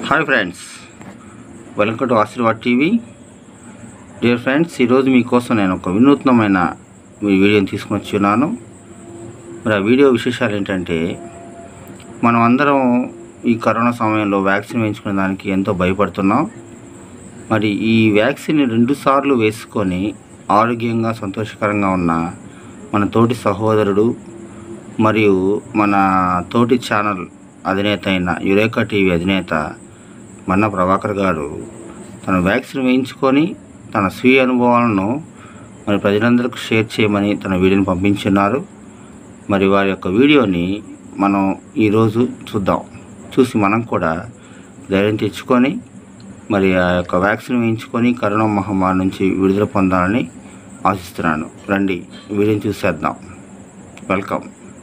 hi friends welcome to Aashirvad TV dear friends ఈరోజు మీకోసం నేను ఒక వినూత్నమైన మీ వీడియోని తీసుకుని వచ్చి ఉన్నాను మరి ఆ వీడియో విశేషాలు ఏంటంటే మనం అందరం ఈ కరోనా సమయంలో వ్యాక్సిన్ వేయించుకునే దానికి ఎంతో భయపడుతున్నాం మరి ఈ వ్యాక్సిన్ రెండు సార్లు వేసుకొని ఆరోగ్యంగా సంతోషకరంగా ఉన్న మన తోటి సహోదరుడు మరియు మన తోటి ఛానల్ అధినేత అయిన యురేకా టీవీ అధినేత మన్న ప్రభాకర్ గారు తన వ్యాక్సిన్ వేయించుకొని తన స్వీయ అనుభవాలను మరి ప్రజలందరికీ షేర్ చేయమని తన వీడియోని పంపించున్నారు మరి వారి యొక్క వీడియోని మనం ఈరోజు చూద్దాం చూసి మనం కూడా ధైర్యం తెచ్చుకొని మరి ఆ యొక్క వ్యాక్సిన్ వేయించుకొని కరోనా మహమ్మారి నుంచి విడుదల పొందాలని ఆశిస్తున్నాను రండి వీడియోని చూసేద్దాం వెల్కమ్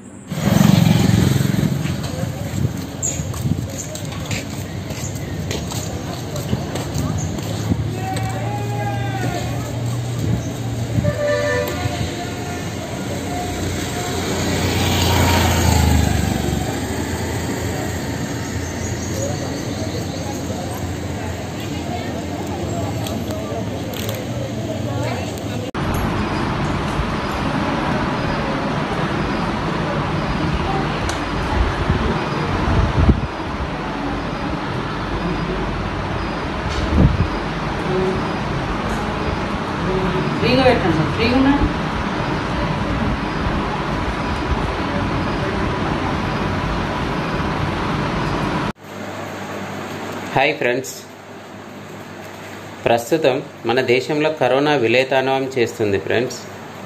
ఫ్రీగా పెట్టండి సార్ ఫ్రీగా ఉన్నా హాయ్ ఫ్రెండ్స్ ప్రస్తుతం మన దేశంలో కరోనా విలేతాండవం చేస్తుంది ఫ్రెండ్స్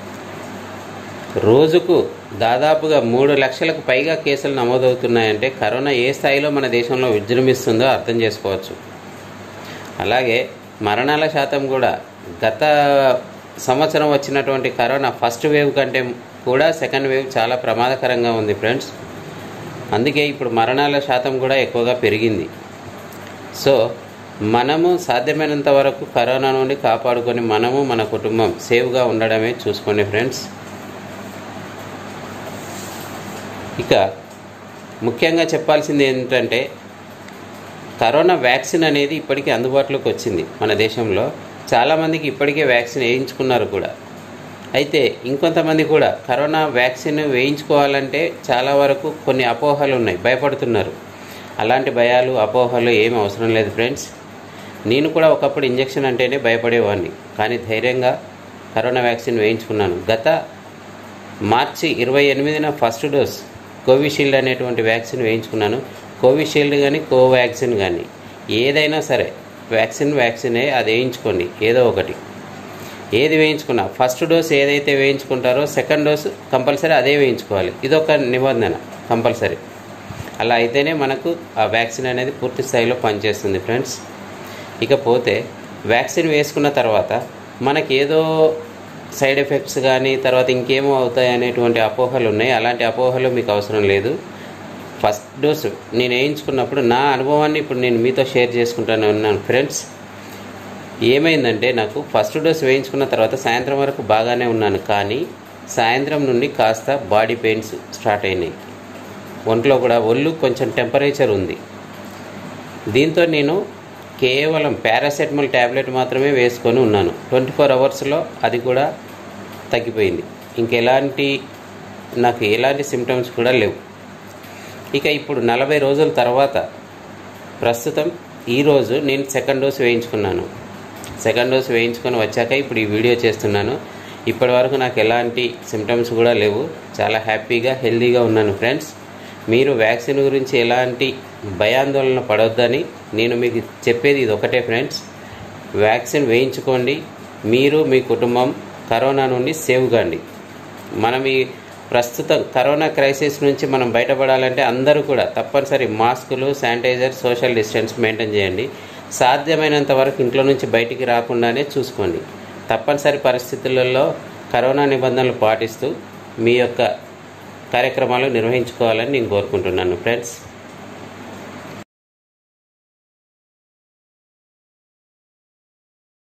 రోజుకు దాదాపుగా మూడు లక్షలకు పైగా కేసులు నమోదవుతున్నాయంటే కరోనా ఏ స్థాయిలో మన దేశంలో విజృంభిస్తుందో అర్థం చేసుకోవచ్చు అలాగే మరణాల శాతం కూడా గత సంవత్సరం వచ్చినటువంటి కరోనా ఫస్ట్ వేవ్ కంటే కూడా సెకండ్ వేవ్ చాలా ప్రమాదకరంగా ఉంది ఫ్రెండ్స్ అందుకే ఇప్పుడు మరణాల శాతం కూడా ఎక్కువగా పెరిగింది సో మనము సాధ్యమైనంత వరకు కరోనా నుండి కాపాడుకొని మనము మన కుటుంబం సేఫ్గా ఉండడమే చూసుకోండి ఫ్రెండ్స్ ఇక ముఖ్యంగా చెప్పాల్సింది ఏంటంటే కరోనా వ్యాక్సిన్ అనేది ఇప్పటికీ అందుబాటులోకి వచ్చింది మన దేశంలో చాలామందికి ఇప్పటికే వ్యాక్సిన్ వేయించుకున్నారు కూడా అయితే ఇంకొంతమంది కూడా కరోనా వ్యాక్సిన్ వేయించుకోవాలంటే చాలా వరకు కొన్ని అపోహలు ఉన్నాయి భయపడుతున్నారు అలాంటి భయాలు అపోహలు ఏమి అవసరం లేదు ఫ్రెండ్స్ నేను కూడా ఒకప్పుడు ఇంజెక్షన్ అంటేనే భయపడేవాడిని కానీ ధైర్యంగా కరోనా వ్యాక్సిన్ వేయించుకున్నాను గత మార్చి ఇరవై ఎనిమిదిన ఫస్ట్ డోస్ కోవిషీల్డ్ అనేటువంటి వ్యాక్సిన్ వేయించుకున్నాను కోవిషీల్డ్ కానీ కోవాక్సిన్ కానీ ఏదైనా సరే వ్యాక్సిన్ వ్యాక్సినే అది వేయించుకోండి ఏదో ఒకటి ఏది వేయించుకున్నా ఫస్ట్ డోస్ ఏదైతే వేయించుకుంటారో సెకండ్ డోస్ కంపల్సరీ అదే వేయించుకోవాలి ఇదొక నిబంధన కంపల్సరీ అలా అయితేనే మనకు ఆ వ్యాక్సిన్ అనేది పూర్తి స్థాయిలో పనిచేస్తుంది ఫ్రెండ్స్ ఇకపోతే వ్యాక్సిన్ వేసుకున్న తర్వాత మనకి ఏదో సైడ్ ఎఫెక్ట్స్ కానీ తర్వాత ఇంకేమో అవుతాయి అనేటువంటి అపోహలు ఉన్నాయి అలాంటి అపోహలు మీకు అవసరం లేదు ఫస్ట్ డోస్ నేను వేయించుకున్నప్పుడు నా అనుభవాన్ని ఇప్పుడు నేను మీతో షేర్ చేసుకుంటాను ఉన్నాను ఫ్రెండ్స్ ఏమైందంటే నాకు ఫస్ట్ డోస్ వేయించుకున్న తర్వాత సాయంత్రం వరకు బాగానే ఉన్నాను కానీ సాయంత్రం నుండి కాస్త బాడీ పెయిన్స్ స్టార్ట్ అయినాయి ఒంట్లో కూడా ఒళ్ళు కొంచెం టెంపరేచర్ ఉంది దీంతో నేను కేవలం పారాసెటమాల్ ట్యాబ్లెట్ మాత్రమే వేసుకొని ఉన్నాను ట్వంటీ ఫోర్ అవర్స్లో అది కూడా తగ్గిపోయింది ఇంకెలాంటి నాకు ఎలాంటి సిమ్టమ్స్ కూడా లేవు ఇక ఇప్పుడు నలభై రోజుల తర్వాత ప్రస్తుతం ఈరోజు నేను సెకండ్ డోస్ వేయించుకున్నాను సెకండ్ డోస్ వేయించుకొని వచ్చాక ఇప్పుడు ఈ వీడియో చేస్తున్నాను ఇప్పటి వరకు నాకు ఎలాంటి సిమ్టమ్స్ కూడా లేవు చాలా హ్యాపీగా హెల్తీగా ఉన్నాను ఫ్రెండ్స్ మీరు వ్యాక్సిన్ గురించి ఎలాంటి భయాందోళన పడొద్దని నేను మీకు చెప్పేది ఇది ఒకటే ఫ్రెండ్స్ వ్యాక్సిన్ వేయించుకోండి మీరు మీ కుటుంబం కరోనా నుండి సేవ్ కాండి మనం ఈ ప్రస్తుతం కరోనా క్రైసిస్ నుంచి మనం బయటపడాలంటే అందరూ కూడా తప్పనిసరి మాస్కులు శానిటైజర్ సోషల్ డిస్టెన్స్ మెయింటైన్ చేయండి సాధ్యమైనంత వరకు ఇంట్లో నుంచి బయటికి రాకుండానే చూసుకోండి తప్పనిసరి పరిస్థితులలో కరోనా నిబంధనలు పాటిస్తూ మీ యొక్క కార్యక్రమాలు నిర్వహించుకోవాలని నేను కోరుకుంటున్నాను ఫ్రెండ్స్